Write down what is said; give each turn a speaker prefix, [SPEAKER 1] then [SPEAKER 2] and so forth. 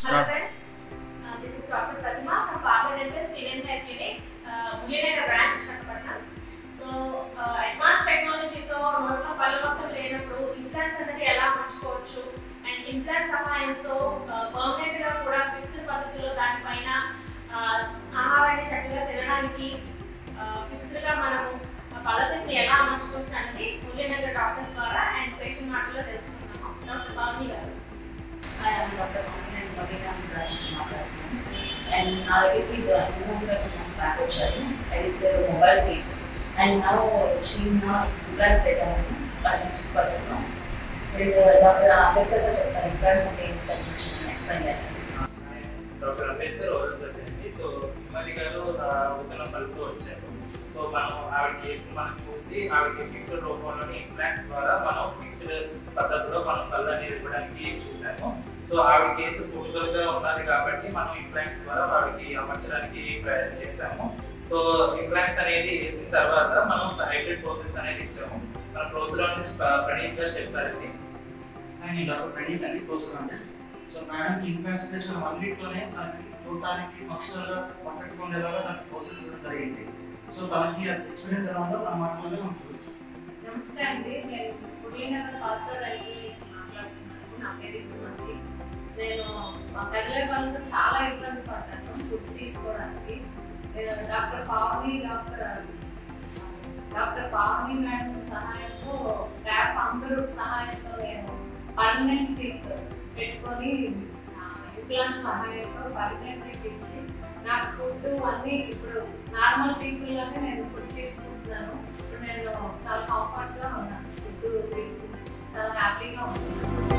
[SPEAKER 1] Hello friends, uh, this is Dr. Pratima from Partner Dental Skin and Hair Clinics, uh, Mulinagar branch Visakhapatnam so advance టెక్నాలజీతో నోట్లో పళ్ళు మొత్తం లేనప్పుడు implants అనేది ఎలా మార్చుకోవచ్చు అండ్ ఇంప్లాంట్ సహాయంతో పర్మనెంట్ గా కూడా ఫిక్స్డ్ పద్ధతిలో దానిపైన uh, ఆహారాన్ని చక్కగా తినడానికి ఫిక్స్డ్ గా మనం పలసెట్ని ఎలా అమర్చుకోవచ్చు అనేది ములినగర్ డాక్టర్స్ ద్వారా అండ్ పేషెంట్ మాటలో తెలుసుకుంటాము doctor Bhavani garu
[SPEAKER 2] hi I'm doctor కాంపినెంట్ బగేరా బ్రాంచెస్ మాట్లాడుతున్నాను అండ్ నా దగ్గరికి మూడుగా టూ మంత్స్ బ్యాక్ వచ్చారు అయితే మొబైల్ పే అండ్ నా షీఈ్ నా ఇంప్లాంట్ పెట్టాను అది ఫిక్స్డ్ పద్ధతిలో అండ్ డాక్టర్ అంబేద్కర్ సార్ చెప్తారు ఇంప్లాంట్స్ అంటే ఏంటని గురించి నేను ఎక్స్ప్లెయిన్ చేస్తాను
[SPEAKER 3] డాక్టర్ అంబేద్కర్ ఓరల్ సర్జన్ అండి సో హిమాలి గారు ఉత్తరం పలుకుతూ వచ్చారు సో మనం ఆవిడ కేసుని మనం చూసి ఆవిడకి ఫిక్స్డ్ రూపంలోని ఇంప్లాంట్స్ ద్వారా మనం ఫిక్స్డ్ పద్ధతిలో మనం పళ్ళు అనేది ఇవ్వడానికి చూసాము సో ఆవిడ కేసు స్మూత్ఫుల్ గా ఉన్నది కాబట్టి మనం ఇంప్లాంట్స్ ద్వారా ఆవిడకి అమర్చడానికి ప్రయత్నం చేసాము సో ఇంప్లాంట్స్ అనేది వేసిన తర్వాత మనం హైబ్రిడ్ ప్రాసెస్ అనేది ఇచ్చాము మన ప్రాసెస్ ప్రణీత్ గారు చెప్తారండి
[SPEAKER 4] నేను డాక్టర్ ప్రణీత్ అండి కోసం అంటే సో మేడంకి ఇంప్లాంట్స్ ప్లేస్ అన్నింటిలోనే తనకి చూడటానికి ఫంక్షనల్గా పర్ఫెక్ట్గా ఉండేలాగా తనకి ప్రాసెస్ ఇవ్వడం జరిగింది సో తనకి ఎక్స్పీరియన్స్ ఎలా ఉందో తన మాటలోనే మనం చూడొచ్చు
[SPEAKER 5] నమస్తే అండి నేను మురళీనగర్ పార్కర్ ఐటీ నుంచి మాట్లాడుతున్నాను నా పేరు ఇందుమంది నేను మా కదిలే వాళ్ళతో చాలా ఇబ్బంది పడ్డాను ఫుడ్ తీసుకోవడానికి నేను doctor Pavani doctor doctor Pavani madam సహాయంతో స్టాఫ్ అందరూ సహాయంతో నేను పర్మనెంట్ టీత్ పెట్టుకొని ఇంప్లాంట్ సహాయంతో పర్మనెంట్ టీత్ ఇచ్చి నాకు ఫుడ్ అన్నీ ఇప్పుడు నార్మల్ పీపుల్ లాగా నేను ఫుడ్ తీసుకుంటున్నాను ఇప్పుడు నేను చాలా కంఫర్ట్గా ఉన్నాను ఫుడ్ తీసుకుంటున్నాను చాలా హ్యాపీగా ఉన్నాను